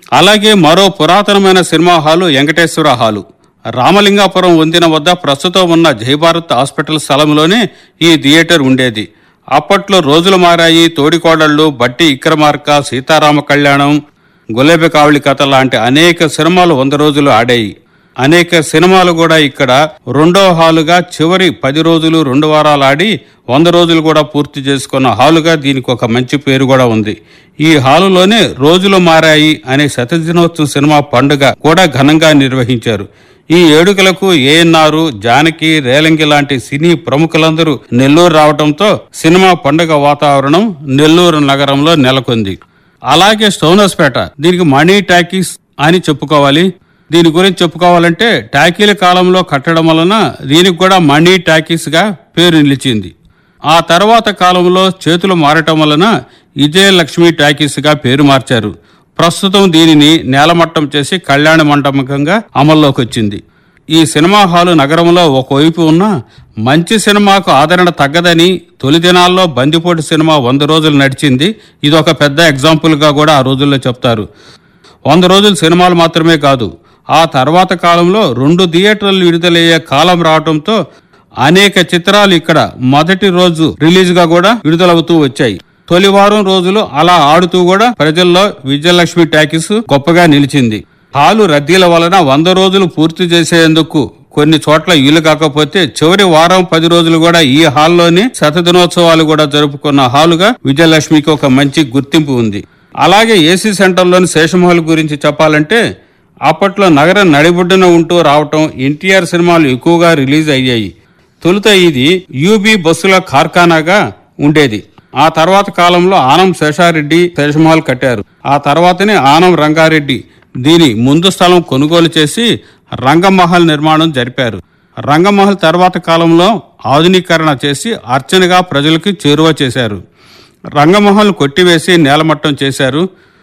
అలాగే మరో పురాతనమైన cinema hall Venkateswara hall Ramalingapuram వంతెన వద్ద ప్రస్తుతం ఉన్న జయభారత్ హాస్పిటల్ స్థలంలోనే ఈ థియేటర్ ఉండేది అప్పట్లో రోజులు మారాయి తోడికోడళ్ళు బట్టి ఇక్రమార్క సీతారామ కళ్యాణం గులేబి కావళి కథ లాంటి అనేక సినిమాలు వంద రోజులు ఆడాయి అనేక సినిమాలు కూడా ఇక్కడ రెండో హాలుగా చివరి పది రోజులు రెండు వారాలు ఆడి వంద రోజులు కూడా పూర్తి చేసుకున్న హాలుగా దీనికి ఒక మంచి పేరు కూడా ఉంది ఈ హాలులోనే రోజులు మారాయి అనే శతదినోత్సవం సినిమా పండుగ కూడా ఘనంగా నిర్వహించారు ఈ ఏడుకలకు ఏఎన్ఆర్ జానకి రేలంగి లాంటి సినీ ప్రముఖులందరూ నెల్లూరు రావడంతో సినిమా పండుగ వాతావరణం నెల్లూరు నగరంలో నెలకొంది అలాగే స్టోనస్పేట దీనికి మనీ టాకీస్ అని చెప్పుకోవాలి దీని గురించి చెప్పుకోవాలంటే టాకీల కాలంలో కట్టడం వలన దీనికి కూడా మనీ టాకీస్ గా పేరు నిలిచింది ఆ తర్వాత కాలంలో చేతులు మారటం వలన విజయలక్ష్మి టాకీస్ గా పేరు మార్చారు ప్రస్తుతం దీనిని నేలమట్టం చేసి కళ్యాణ మండపంగా అమల్లోకి వచ్చింది ఈ సినిమా హాలు నగరంలో ఒకవైపు ఉన్న మంచి సినిమాకు ఆదరణ తగ్గదని తొలి దినాల్లో బందిపోటు సినిమా వంద రోజులు నడిచింది ఇది ఒక పెద్ద ఎగ్జాంపుల్గా కూడా ఆ రోజుల్లో చెప్తారు వంద రోజులు సినిమాలు మాత్రమే కాదు ఆ తర్వాత కాలంలో రెండు థియేటర్లు విడుదలయ్యే కాలం రావడంతో అనేక చిత్రాలు ఇక్కడ మొదటి రోజు రిలీజ్ గా కూడా విడుదలవుతూ వచ్చాయి తొలి వారం రోజులు అలా ఆడుతూ కూడా ప్రజల్లో విజయలక్ష్మి టాకీస్ గొప్పగా నిలిచింది హాలు రద్దీల వలన వంద రోజులు పూర్తి చేసేందుకు కొన్ని చోట్ల వీలు కాకపోతే చివరి వారం పది రోజులు కూడా ఈ హాల్లోనే శతదినోత్సవాలు కూడా జరుపుకున్న హాలుగా విజయలక్ష్మికి ఒక మంచి గుర్తింపు ఉంది అలాగే ఏసీ సెంటర్లోని శేషమహల్ గురించి చెప్పాలంటే అప్పట్లో నగరం నడిబొడ్డున ఉంటూ రావటం ఎన్టీఆర్ సినిమాలు ఎక్కువగా రిలీజ్ అయ్యాయి తొలుత ఇది యూబీ బస్సుల కార్ఖానాగా ఉండేది ఆ తర్వాత కాలంలో ఆనం శేషారెడ్డి శేషమహల్ కట్టారు ఆ తర్వాతనే ఆనం రంగారెడ్డి దీని ముందు స్థలం కొనుగోలు చేసి రంగమహల్ నిర్మాణం జరిపారు రంగమహల్ తర్వాత కాలంలో ఆధునీకరణ చేసి అర్చనగా ప్రజలకు చేరువ చేశారు రంగమహల్ కొట్టివేసి నేలమట్టం చేశారు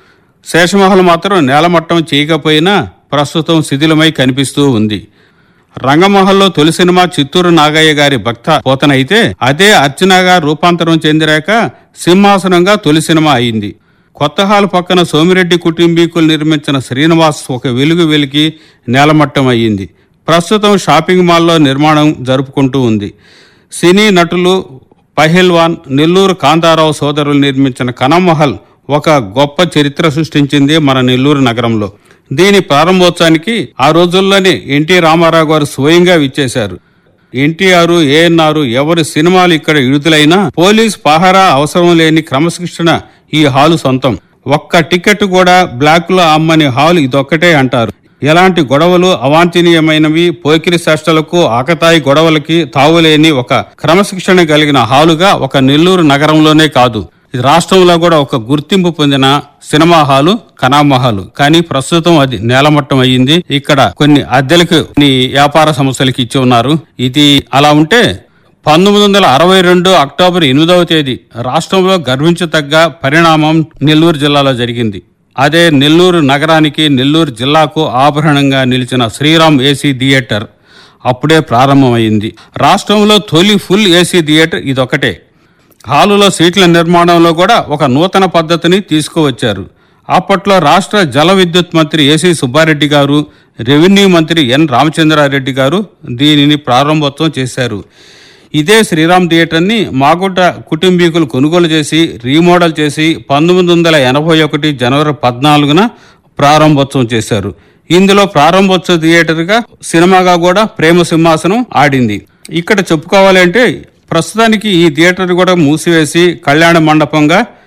శేషమహల్ మాత్రం నేలమట్టం చేయకపోయినా ప్రస్తుతం శిథిలమై కనిపిస్తూ ఉంది రంగమహల్లో తొలి సినిమా చిత్తూరు నాగయ్య గారి భక్త పోతన అయితే అదే అర్చనగా రూపాంతరం చెందిరాక సింహాసనంగా తొలి సినిమా అయింది కొత్త హాల్ పక్కన సోమిరెడ్డి కుటుంబీకులు నిర్మించిన శ్రీనివాస్ ఒక వెలుగు వెలికి నేలమట్టం అయ్యింది ప్రస్తుతం షాపింగ్ మాల్లో నిర్మాణం జరుపుకుంటూ ఉంది సినీ నటులు పహెల్వాన్ నెల్లూరు కాంతారావు సోదరులు నిర్మించిన కనమహల్ ఒక గొప్ప చరిత్ర సృష్టించింది మన నెల్లూరు నగరంలో దీని ప్రారంభోత్సవానికి ఆ రోజుల్లోనే ఎన్టీ రామారావు గారు స్వయంగా విచ్చేశారు ఎన్టీఆర్ ఏఎన్ఆర్ ఎవరి సినిమాలు ఇక్కడ విడుదలైనా పోలీస్ పహారా అవసరం లేని క్రమశిక్షణ ఈ హాలు సొంతం ఒక్క టికెట్ కూడా బ్లాక్ లో అమ్మని హాల్ ఇదొక్కటే అంటారు ఎలాంటి గొడవలు అవాంఛనీయమైనవి పోకిరి చేష్టలకు ఆకతాయి గొడవలకి తావులేని ఒక క్రమశిక్షణ కలిగిన హాలుగా ఒక నెల్లూరు నగరంలోనే కాదు ఇది రాష్ట్రంలో కూడా ఒక గుర్తింపు పొందిన సినిమా హాలు కనామ హాలు కానీ ప్రస్తుతం అది నేలమట్టం అయ్యింది ఇక్కడ కొన్ని అద్దెలకు కొన్ని వ్యాపార సంస్థలకి ఇచ్చి ఉన్నారు ఇది అలా ఉంటే పంతొమ్మిది వందల అరవై రెండు అక్టోబర్ ఎనిమిదవ తేదీ రాష్ట్రంలో గర్వించదగ్గ పరిణామం నెల్లూరు జిల్లాలో జరిగింది అదే నెల్లూరు నగరానికి నెల్లూరు జిల్లాకు ఆభరణంగా నిలిచిన శ్రీరామ్ ఏసీ థియేటర్ అప్పుడే ప్రారంభమైంది రాష్ట్రంలో తొలి ఫుల్ ఏసీ థియేటర్ ఇదొకటే హాలులో సీట్ల నిర్మాణంలో కూడా ఒక నూతన పద్ధతిని తీసుకువచ్చారు అప్పట్లో రాష్ట్ర జల విద్యుత్ మంత్రి ఏసీ సుబ్బారెడ్డి గారు రెవెన్యూ మంత్రి ఎన్ రామచంద్రారెడ్డి గారు దీనిని ప్రారంభోత్సవం చేశారు ఇదే శ్రీరామ్ థియేటర్ని మాగుడ్డ కుటుంబీకులు కొనుగోలు చేసి రీమోడల్ చేసి పంతొమ్మిది వందల ఎనభై ఒకటి జనవరి పద్నాలుగున ప్రారంభోత్సవం చేశారు ఇందులో ప్రారంభోత్సవ థియేటర్గా సినిమాగా కూడా ప్రేమ సింహాసనం ఆడింది ఇక్కడ చెప్పుకోవాలి అంటే ప్రస్తుతానికి ఈ థియేటర్ కూడా మూసివేసి కళ్యాణ మండపంగా